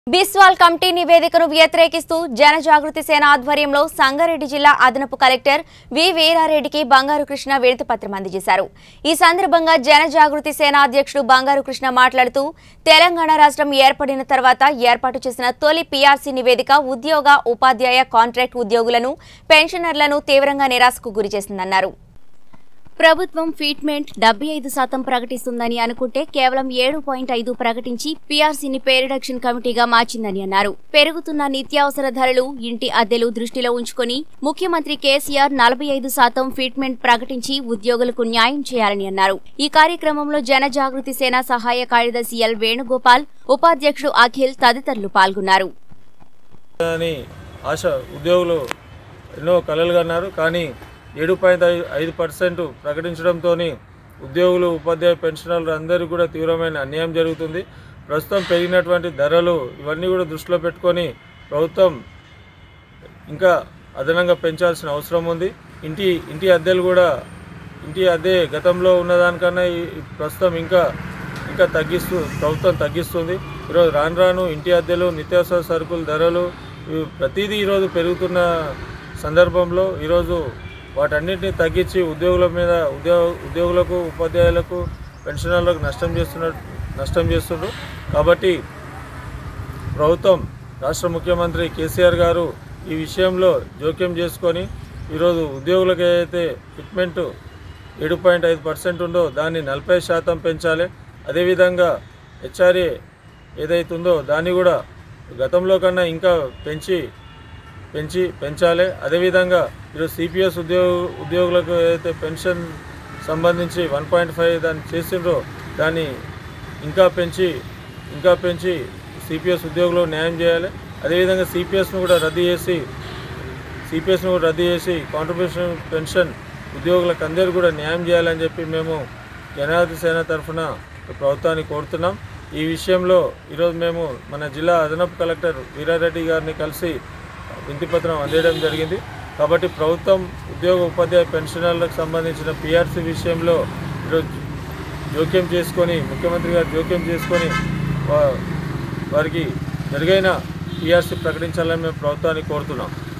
Biswal committee నివేదికను వ్యతిరేకిస్తూ జనజాగృతి సేన ఆధ్వర్యంలో సంగారెడ్డి జిల్లా అదనపు కలెక్టర్ వి వీరారెడ్డికి బంగారు కృష్ణ విడతి పత్రం అందజేశారు ఈ సందర్భంగా జనజాగృతి సేన అధ్యక్షుడు బంగారు కృష్ణ మాట్లాడుతూ తెలంగాణ రాష్ట్రం ఏర్పడిన తర్వాత ఏర్పాటు చేసిన తొలి పీఆర్సీ నివేదిక ఉద్యోగ ఉపాధ్యాయ కాంట్రాక్ట్ ఉద్యోగులను పెన్షనర్లను తీవ్రంగా నిరాశకు గురిచేసిందన్నారు ప్రభుత్వం ఫీట్మెంట్ డెబ్బై ఐదు శాతం ప్రకటిస్తుందని అనుకుంటే కేవలం ఏడు పాయింట్ ఐదు ప్రకటించి పీఆర్సీని పే రిడక్షన్ కమిటీగా మార్చిందని అన్నారు పెరుగుతున్న నిత్యావసర ధరలు ఇంటి అద్దెలు దృష్టిలో ఉంచుకొని ముఖ్యమంత్రి కేసీఆర్ నలభై ఐదు శాతం ఫీట్మెంట్ ప్రకటించి ఉద్యోగులకు న్యాయం చేయాలని అన్నారు ఈ కార్యక్రమంలో జనజాగృతి సేన సహాయ కార్యదర్శి ఎల్ వేణుగోపాల్ ఉపాధ్యక్షుడు అఖిల్ తదితరులు పాల్గొన్నారు అని ఆశ ఉద్యోగులు ఎన్నో కలలు కన్నారు కానీ ఏడు పాయింట్ ఐదు పర్సెంట్ ప్రకటించడంతో ఉద్యోగులు ఉపాధ్యాయ పెన్షనర్లు అందరికీ కూడా తీవ్రమైన అన్యాయం జరుగుతుంది ప్రస్తుతం పెరిగినటువంటి ధరలు ఇవన్నీ కూడా దృష్టిలో పెట్టుకొని ప్రభుత్వం ఇంకా అదనంగా పెంచాల్సిన అవసరం ఉంది ఇంటి ఇంటి అద్దెలు కూడా ఇంటి అద్దె గతంలో ఉన్నదానికన్నా ఈ- ఈ ప్రస్తుతం ఇంకా ఇంకా తగ్గిస్తూ ప్రభుత్వం తగ్గిస్తుంది ఈరోజు రాను రాను ఇంటి అద్దెలు నిత్యావసర సరుకుల ధరలు ఇవి ప్రతిదీ ఈరోజు పెరుగుతున్న సందర్భంలో ఈరోజు వాటన్నిటిని తగ్గించి ఉద్యోగుల మీద ఉద్యోగ ఉద్యోగులకు ఉపాధ్యాయులకు పెన్షనర్లకు నష్టం చేస్తున్న నష్టం చేస్తున్నారు కాబట్టి ప్రభుత్వం రాష్ట్ర ముఖ్యమంత్రి కేసీఆర్ గారు ఈ విషయంలో జోక్యం చేసుకొని ఈరోజు ఉద్యోగులకు ఏదైతే ఫిట్మెంట్ ఏడు పాయింట్ ఐదు పర్సెంట్ ఉందో దాన్ని నలభై శాతం పెంచాలి అదేవిధంగా హెచ్ఆర్ఏ ఏదైతే ఉందో దాన్ని కూడా గతంలో కన్నా ఇంకా పెంచి పెంచి పెంచాలి అదేవిధంగా ఈరోజు సిపిఎస్ ఉద్యోగ ఉద్యోగులకు ఏదైతే పెన్షన్ సంబంధించి వన్ పాయింట్ ఫైవ్ దాన్ని చేసిండ్రో దాన్ని ఇంకా పెంచి ఇంకా పెంచి సిపిఎస్ ఉద్యోగులు న్యాయం చేయాలి అదేవిధంగా సిపిఎస్ను కూడా రద్దు చేసి సిపిఎస్ను కూడా రద్దు చేసి కాంట్రిబ్యూషన్ పెన్షన్ ఉద్యోగులకు అందరూ కూడా న్యాయం చేయాలని చెప్పి మేము జనాధిపతి సేన తరఫున ప్రభుత్వాన్ని కోరుతున్నాం ఈ విషయంలో ఈరోజు మేము మన జిల్లా అదనపు కలెక్టర్ వీరారెడ్డి గారిని కలిసి వింతిపత్రం అందజేయడం జరిగింది కాబట్టి ప్రభుత్వం ఉద్యోగ ఉపాధ్యాయ పెన్షనర్లకు సంబంధించిన పిఆర్సీ విషయంలో ఈరోజు జోక్యం చేసుకొని ముఖ్యమంత్రి గారు జోక్యం చేసుకొని వా- వారికి మెరుగైన పిఆర్సీ ప్రకటించాలని మేము ప్రభుత్వాన్ని కోరుతున్నాం